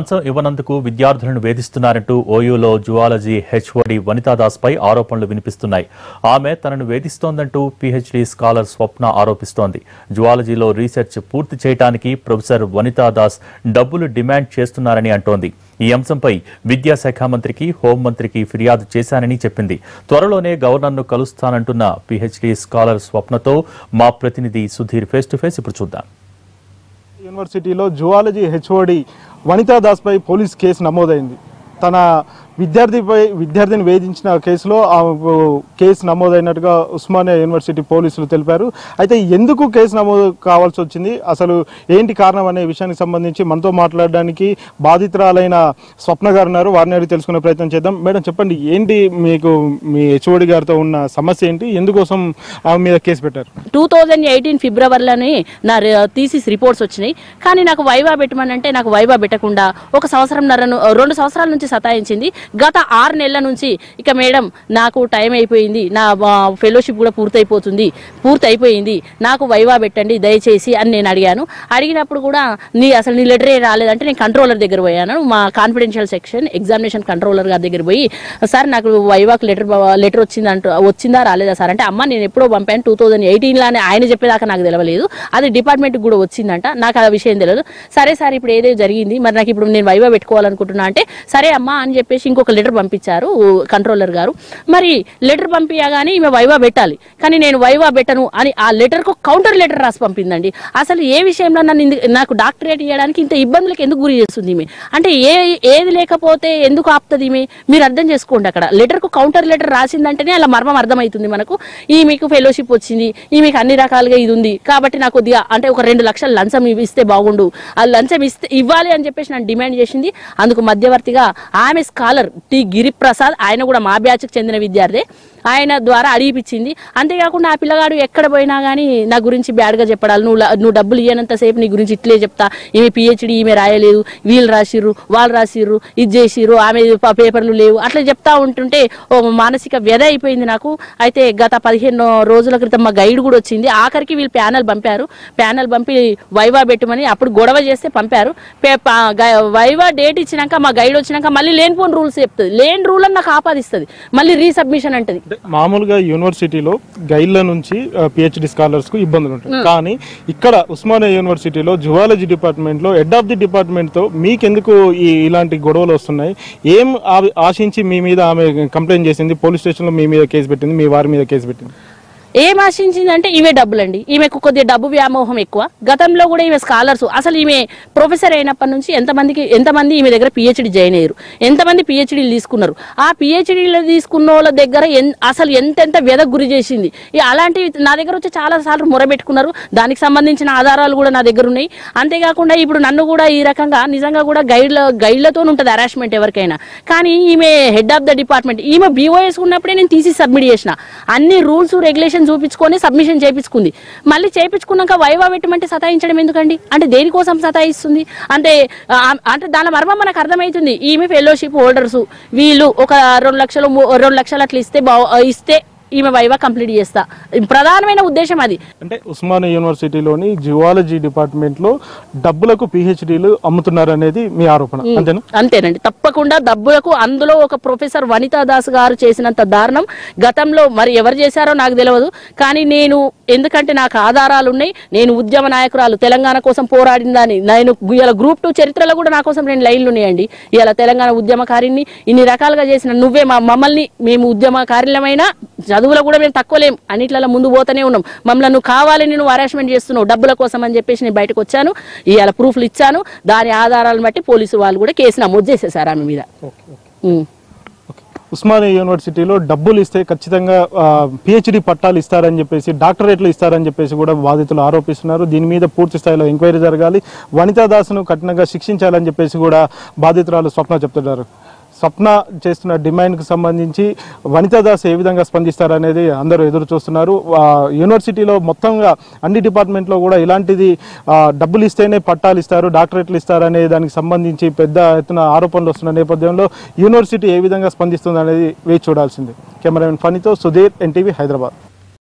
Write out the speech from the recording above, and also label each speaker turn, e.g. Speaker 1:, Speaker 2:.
Speaker 1: లంచం ఇవ్వనందుకు విద్యార్థులను వేధిస్తున్నారంటూ ఓయూలో zoology HOD వనితాదాస్ పై ఆరోపణలు వినిపిస్తున్నాయి ఆమె తనను వేధిస్తోందంటూ పీహెచ్డీ స్కాలర్ స్వప్న ఆరోపిస్తోంది జువాలజీలో రీసెర్చ్ పూర్తి చేయడానికి ప్రొఫెసర్ వనితాదాస్ డబ్బులు డిమాండ్ చేస్తున్నారని అంటోంది ఈ అంశంపై విద్యాశాఖ మంత్రికి హోంమంత్రికి ఫిర్యాదు చేశానని చెప్పింది త్వరలోనే గవర్నర్ను కలుస్తానంటున్న పీహెచ్డీ స్కాలర్ స్వప్నతో మా ప్రతినిధి సుధీర్ ఫేస్ టు ఫేస్ ఇప్పుడు చూద్దాం
Speaker 2: యూనివర్సిటీలో జువాలజీ హెచ్ఓడి వనితా దాస్పై పోలీస్ కేసు నమోదైంది తన విద్యార్థిపై విద్యార్థిని వేధించిన కేసులో ఆ కేసు నమోదైనట్టుగా ఉస్మానియా యూనివర్సిటీ పోలీసులు తెలిపారు అయితే ఎందుకు కేసు నమోదు కావాల్సి వచ్చింది అసలు ఏంటి కారణం అనే విషయానికి సంబంధించి మనతో మాట్లాడడానికి బాధితురాలైన స్వప్న గారు ఉన్నారు వారిని అడిగి తెలుసుకునే ప్రయత్నం చేద్దాం మేడం చెప్పండి ఏంటి మీకు మీ హెచ్ఓడి గారితో ఉన్న సమస్య ఏంటి ఎందుకోసం ఆమె మీద కేసు పెట్టారు
Speaker 3: టూ థౌజండ్ ఎయిటీన్ ఫిబ్రవరిలోనే నా థీసిస్ రిపోర్ట్స్ వచ్చినాయి కానీ నాకు వైవా పెట్టమనంటే నాకు వైవా పెట్టకుండా ఒక సంవత్సరం నరను రెండు సంవత్సరాల నుంచి సతాయించింది గత ఆరు నెలల నుంచి ఇక మేడం నాకు టైం అయిపోయింది నా ఫెలోషిప్ కూడా పూర్తయిపోతుంది పూర్తి అయిపోయింది నాకు వైవా పెట్టండి దయచేసి అని నేను అడిగాను అడిగినప్పుడు కూడా నీ అసలు నీ లెటరే రాలేదంటే నేను కంట్రోలర్ దగ్గర పోయాను మా కాన్ఫిడెన్షియల్ సెక్షన్ ఎగ్జామినేషన్ కంట్రోలర్ గారి దగ్గర పోయి సార్ నాకు వైవాక్ లెటర్ లెటర్ వచ్చిందంట వచ్చిందా రాలేదా సార్ అంటే అమ్మ నేను ఎప్పుడో పంపాను టూ థౌజండ్ ఎయిటీన్లోనే ఆయన చెప్పేదాకా నాకు తెలియలేదు అది డిపార్ట్మెంట్కి కూడా వచ్చిందంట నాకు ఆ విషయం తెలియదు సరే సార్ ఇప్పుడు ఏదో జరిగింది మరి నాకు ఇప్పుడు నేను వైవా పెట్టుకోవాలనుకుంటున్నా అంటే సరే అమ్మా అని చెప్పేసి ఇంకొక లెటర్ పంపించారు కంట్రోలర్ గారు మరి లెటర్ పంపించగానే ఈమె వైవా పెట్టాలి కానీ నేను వైవా పెట్టను అని ఆ లెటర్కు కౌంటర్ లెటర్ రాసి పంపిందండి అసలు ఏ విషయంలో నన్ను ఇందు- నాకు డాక్టరేట్ ఇవ్వడానికి ఇంత ఇబ్బందులకు ఎందుకు గురి చేస్తుంది ఈమె అంటే ఏ ఏది లేకపోతే ఎందుకు ఆపుతుంది ఈమె మీరు అర్థం చేసుకోండి అక్కడ లెటర్కు కౌంటర్ లెటర్ రాసిందంటేనే అలా మర్మం అర్థమవుతుంది మనకు ఈమెకు ఫెలోషిప్ వచ్చింది ఈమెకు అన్ని రకాలుగా ఇది ఉంది కాబట్టి నాకు కొద్దిగా అంటే ఒక రెండు లక్షలు లంచం ఇవి ఇస్తే బాగుండు ఆ లంచం ఇస్తే ఇవ్వాలి అని చెప్పేసి నన్ను డిమాండ్ చేసింది అందుకు మధ్యవర్తిగా ఆమె స్కాలర్ టి గిరిప్రసాద్ ఆయన కూడా మా బ్యాచ్కి చెందిన విద్యార్థి ఆయన ద్వారా అడిగిపించింది అంతేకాకుండా ఆ పిల్లగాడు ఎక్కడ పోయినా కానీ నా గురించి బ్యాడ్గా చెప్పడాలి నువ్వు ల- నువ్వు డబ్బులు ఇయ్యనంతసేపు నీ గురించి ఇట్లే చెప్తా ఈమె పిహెచ్డి ఈమె రాయలేదు వీళ్ళు రాసిర్రు వాళ్ళు రాసిర్రు ఇది చేసిర్రు ఆమె ప- పేపర్లు లేవు అట్లా చెప్తా ఉంటుంటే ఓ మానసిక వ్యధ అయిపోయింది నాకు అయితే గత పదిహేను రోజుల క్రితం మా గైడ్ కూడా వచ్చింది ఆఖరికి వీళ్ళు ప్యానల్ పంపారు ప్యానల్ పంపి వైవా పెట్టమని అప్పుడు గొడవ చేస్తే పంపారు పే- ప- గై- వైవా డేట్ ఇచ్చినాక మా గైడ్ వచ్చినాక మళ్ళీ లేనిపోని రూల్స్ చెప్తుంది లేని రూల్ అని నాకు ఆపాదిస్తుంది మళ్ళీ రీసబ్మిషన్ అంటది
Speaker 2: అంటే మామూలుగా యూనివర్సిటీలో గైడ్ల నుంచి పిహెచ్డి స్కాలర్స్ కు ఇబ్బందులు ఉంటాయి కానీ ఇక్కడ ఉస్మానియా యూనివర్సిటీలో జువాలజీ డిపార్ట్మెంట్ లో హెడ్ ఆఫ్ ది డిపార్ట్మెంట్ తో మీకెందుకు ఈ ఇలాంటి గొడవలు వస్తున్నాయి ఏం ఆ- ఆశించి మీ మీద ఆమె కంప్లైంట్ చేసింది పోలీస్ స్టేషన్ లో మీ మీద కేసు పెట్టింది మీ వారి మీద కేసు పెట్టింది
Speaker 3: ఏం ఆశించిందంటే ఈమె డబ్బులండి ఈమెకు కొద్దిగా డబ్బు వ్యామోహం ఎక్కువ గతంలో కూడా ఈమె స్కాలర్స్ అసలు ఈమె ప్రొఫెసర్ అయినప్పటి నుంచి ఎంతమందికి ఎంతమంది ఈమె దగ్గర పిహెచ్డి జాయిన్ అయ్యారు ఎంతమంది పిహెచ్డీలు తీసుకున్నారు ఆ పిహెచ్డీలు తీసుకున్న వాళ్ళ దగ్గర ఎన్- అసలు ఎంతెంత వ్యధ గురి చేసింది ఈ అలాంటివి నా దగ్గర వచ్చి చాలా సార్లు మొరబెట్టుకున్నారు దానికి సంబంధించిన ఆధారాలు కూడా నా దగ్గర ఉన్నాయి అంతేకాకుండా ఇప్పుడు నన్ను కూడా ఈ రకంగా నిజంగా కూడా గైడ్ల గైడ్లతో ఉంటుంది హరాస్మెంట్ ఎవరికైనా కానీ ఈమె హెడ్ ఆఫ్ ద డిపార్ట్మెంట్ ఈమె బీఓఎస్ ఉన్నప్పుడే నేను తీసి సబ్మిట్ చేసిన అన్ని రూల్స్ రెగ్యులేషన్ చూపించుకొని సబ్మిషన్ చేయించుకుంది మళ్ళీ చేయించుకున్నాక వైవా పెట్టమంటే సతాయించడం ఎందుకండి అంటే దేనికోసం సతాయిస్తుంది అంటే ఆ, అంటే దాని మర్మం మనకు అర్థమవుతుంది ఈమె ఫెలోషిప్ హోల్డర్స్ వీళ్ళు ఒక రెండు లక్షలు మూ- రెండు లక్షలు అట్లా ఇస్తే బా ఇస్తే ఈమె వైవా కంప్లీట్ చేస్తా ప్రధానమైన ఉద్దేశం అది
Speaker 2: అంటే ఉస్మానియా యూనివర్సిటీలోని జువాలజీ డిపార్ట్మెంట్ లో డబ్బులకు పిహెచ్డీలు అమ్ముతున్నారు అనేది మీ ఆరోపణ అంతేనా
Speaker 3: అంతేనండి తప్పకుండా డబ్బులకు అందులో ఒక ప్రొఫెసర్ వనితా దాస్ గారు చేసినంత దారుణం గతంలో మరి ఎవరు చేశారో నాకు తెలియదు కానీ నేను ఎందుకంటే నాకు ఆధారాలు ఉన్నాయి నేను ఉద్యమ నాయకురాలు తెలంగాణ కోసం పోరాడిందని నేను ఇలా గ్రూప్ టూ చరిత్రలో కూడా నా కోసం రెండు లైన్లు ఉన్నాయండి ఇలా తెలంగాణ ఉద్యమకారిని ఇన్ని రకాలుగా చేసిన నువ్వే మా మమ్మల్ని మేము ఉద్యమకారులమైనా చదువులో కూడా మేము తక్కువ లేం అన్నిట్లలో ముందు పోతూనే ఉన్నాం మమ్మల్ని నువ్వు కావాలని నువ్వు హరాస్మెంట్ చేస్తున్నావు డబ్బుల కోసం అని చెప్పేసి నేను బయటకు వచ్చాను ఇవాళ ప్రూఫ్లు ఇచ్చాను దాని ఆధారాలను బట్టి పోలీసు వాళ్ళు కూడా కేసు నమోదు చేసేసారు ఆమె మీద ఉమ్.
Speaker 2: ఉస్మానియా యూనివర్సిటీలో డబ్బులు ఇస్తే ఖచ్చితంగా పిహెచ్డి పట్టాలు ఇస్తారని చెప్పేసి డాక్టరేట్లు ఇస్తారని చెప్పేసి కూడా బాధితులు ఆరోపిస్తున్నారు దీని మీద పూర్తి స్థాయిలో ఎంక్వైరీ జరగాలి వనితా దాసును కఠినంగా శిక్షించాలని చెప్పేసి కూడా బాధితురాలు స్వప్న చెప్తున్నారు స్వప్న చేస్తున్న డిమాండ్కి సంబంధించి వనితా దాస్ ఏ విధంగా స్పందిస్తారనేది అందరూ ఎదురు చూస్తున్నారు ఆ, యూనివర్సిటీలో మొత్తంగా అన్ని డిపార్ట్మెంట్లో కూడా ఇలాంటిది ఆ, డబ్బులు ఇస్తేనే పట్టాలు ఇస్తారు డాక్టరేట్లు ఇస్తారు అనే దానికి సంబంధించి పెద్ద ఎత్తున ఆరోపణలు వస్తున్న నేపథ్యంలో యూనివర్సిటీ ఏ విధంగా స్పందిస్తుంది అనేది వేచి చూడాల్సింది కెమెరామెన్ ఫనీతో సుధీర్ ఎన్టీవీ హైదరాబాద్